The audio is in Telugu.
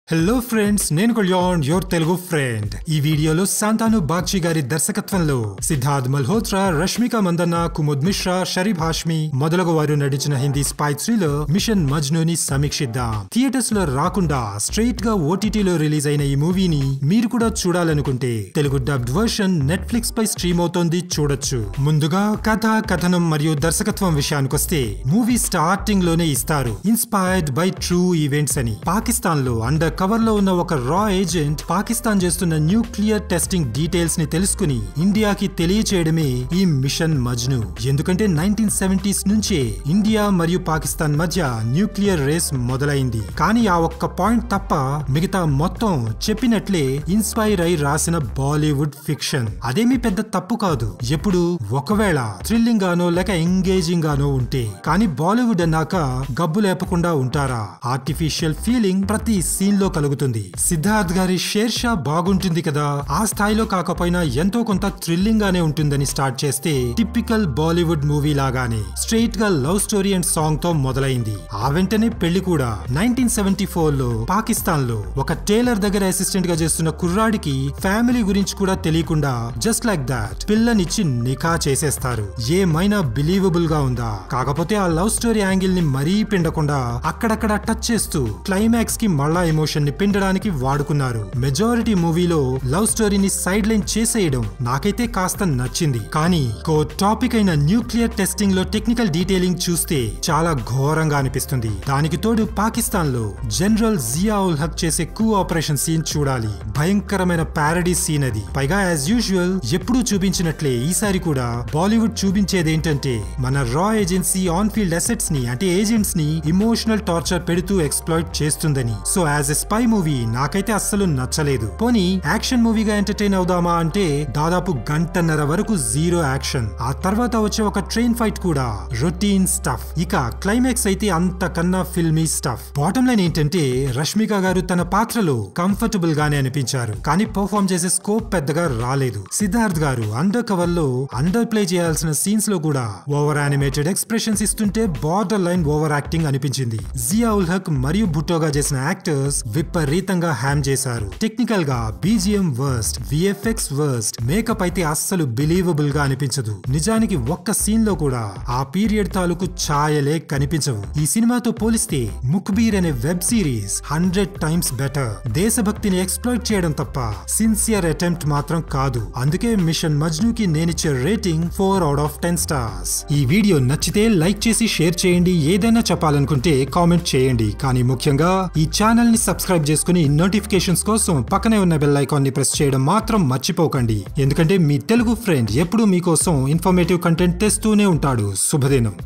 హలో ఫ్రెండ్స్ నేను కళ్యాణ్ యోర్ తెలుగు ఫ్రెండ్ ఈ వీడియోలో శాంతాను బాగ్చి గారి దర్శకత్వంలో సిద్ధార్థ్ మల్హోత్రా రష్మిక మందన్న కుముద్ మిశ్రా షరీఫ్ హాష్మి మొదలగు వారు నటించిన హిందీ స్పై థ్రిల్లర్ మిషన్ మజ్నూని సమీక్షిద్దాం థియేటర్స్ లో రాకుండా స్ట్రైట్ గా ఓటీటీలో రిలీజ్ అయిన ఈ మూవీని మీరు కూడా చూడాలనుకుంటే తెలుగు డబ్డ్ వర్షన్ నెట్ఫ్లిక్స్ పై స్ట్రీమ్ అవుతోంది చూడొచ్చు ముందుగా కథ కథనం మరియు దర్శకత్వం విషయానికొస్తే మూవీ స్టార్టింగ్ లోనే ఇస్తారు ఇన్స్పైర్డ్ బై ట్రూ ఈవెంట్స్ అని పాకిస్తాన్ లో అండర్ కవర్ లో ఉన్న ఒక రా ఏజెంట్ పాకిస్తాన్ చేస్తున్న న్యూక్లియర్ టెస్టింగ్ డీటెయిల్స్ ని తెలుసుకుని ఇండియాకి తెలియచేయడమే ఈ మిషన్ మజ్ను ఎందుకంటే నైన్టీన్ సెవెంటీస్ నుంచే ఇండియా మరియు పాకిస్తాన్ మధ్య న్యూక్లియర్ రేస్ మొదలైంది కానీ ఆ ఒక్క పాయింట్ తప్ప మిగతా మొత్తం చెప్పినట్లే ఇన్స్పైర్ అయి రాసిన బాలీవుడ్ ఫిక్షన్ అదేమీ పెద్ద తప్పు కాదు ఎప్పుడు ఒకవేళ థ్రిల్లింగ్ గానో లేక ఎంగేజింగ్ గానో ఉంటే కానీ బాలీవుడ్ అన్నాక గబ్బు లేపకుండా ఉంటారా ఆర్టిఫిషియల్ ఫీలింగ్ ప్రతి సీన్ లో కలుగుతుంది సిద్ధార్థ్ గారి షేర్ షా బాగుంటుంది కదా ఆ స్థాయిలో కాకపోయినా ఎంతో కొంత థ్రిల్లింగ్ గానే ఉంటుందని స్టార్ట్ చేస్తే టిపికల్ బాలీవుడ్ మూవీ లాగానే స్ట్రైట్ గా లవ్ స్టోరీ అండ్ సాంగ్ తో మొదలైంది ఆ వెంటనే పెళ్లి కూడా నైన్టీన్ సెవెంటీ ఫోర్ లో పాకిస్తాన్ లో ఒక టైలర్ దగ్గర అసిస్టెంట్ గా చేస్తున్న కుర్రాడికి ఫ్యామిలీ గురించి కూడా తెలియకుండా జస్ట్ లైక్ దాట్ పిల్లనిచ్చి నికా చేసేస్తారు ఏమైనా బిలీవబుల్ గా ఉందా కాకపోతే ఆ లవ్ స్టోరీ యాంగిల్ ని మరీ పిండకుండా అక్కడక్కడ టచ్ చేస్తూ క్లైమాక్స్ కి మళ్ళా ఎమోషన్ ని పిండడానికి వాడుకున్నారు మెజారిటీ మూవీలో లవ్ స్టోరీని సైడ్ లైన్ చేసేయడం నాకైతే కాస్త నచ్చింది కానీ కో టాపిక్ అయిన న్యూక్లియర్ టెస్టింగ్ లో టెక్నికల్ డీటెయిలింగ్ చూస్తే చాలా ఘోరంగా అనిపిస్తుంది దానికి తోడు పాకిస్తాన్ లో జనరల్ జియా ఉల్ హక్ చేసే కూ ఆపరేషన్ సీన్ చూడాలి భయంకరమైన ప్యారడీ సీన్ అది పైగా యాజ్ యూజువల్ ఎప్పుడూ చూపించినట్లే ఈసారి కూడా బాలీవుడ్ చూపించేది ఏంటంటే మన రా ఏజెన్సీ ఆన్ ఫీల్డ్ అసెట్స్ ని అంటే ఏజెంట్స్ ని ఇమోషనల్ టార్చర్ పెడుతూ ఎక్స్ప్లాయిట్ చేస్తుందని so as a spy movie నాకైతే అస్సలు నచ్చలేదు పోనీ యాక్షన్ మూవీగా ఎంటర్టైన్ అవుదామా అంటే దాదాపు గంటన్నర వరకు జీరో యాక్షన్ ఆ తర్వాత వచ్చే ఒక ట్రైన్ ఫైట్ కూడా రొటీన్ స్టఫ్ ఇక క్లైమాక్స్ అయితే అంతకన్నా ఫిల్మీ స్టఫ్ బాటమ్ లైన్ ఏంటంటే రష్మిక గారు తన పాత్రలో కంఫర్టబుల్ గానే అనిపించారు కానీ పర్ఫామ్ చేసే స్కోప్ పెద్దగా రాలేదు సిద్ధార్థ్ గారు అండర్ కవర్ లో అండర్ ప్లే చేయాల్సిన సీన్స్ లో కూడా ఓవర్ యానిమేటెడ్ ఎక్స్ప్రెషన్స్ ఇస్తుంటే బార్డర్ లైన్ ఓవర్ యాక్టింగ్ అనిపించింది జియా ఉల్ హక్ మరియు భుట్టోగా చేసిన యాక్టర్స్ విపరీతంగా హ్యామ్ చేశారు టెక్నికల్ గా BGM worst VFX worst makeup అయితే అస్సలు బిలీవబుల్ గా అనిపించదు నిజానికి ఒక్క సీన్ లో కూడా ఆ పీరియడ్ తాలూకు ఛాయలే కనిపించవు ఈ సినిమాతో పోలిస్తే ముక్బీర్ అనే web series hundred times better దేశభక్తిని ఎక్స్ప్లోయిట్ చేయడం తప్ప సిన్సియర్ అటెంప్ట్ మాత్రం కాదు అందుకే మిషన్ మజ్నుకి నేనిచ్చే rating four out of ten stars ఈ వీడియో నచ్చితే లైక్ చేసి షేర్ చేయండి ఏదైనా చెప్పాలనుకుంటే కామెంట్ చేయండి కానీ ముఖ్యంగా ఈ ఛానల్ ని సబ్స్క్రైబ్ చేసుకుని నోటిఫికేషన్స్ కోసం పక్కనే ఉన్న బెల్ ఐకాన్ ని ప్రెస్ చేయడం మాత్రం మర్చిపోకండి ఎందుకంటే మీ తెలుగు ఫ్రెండ్ ఎప్పుడు మీకోసం ఇన్ఫర్మేటివ్ కంటెంట్ తెస్తూనే ఉంటాడు శుభదినం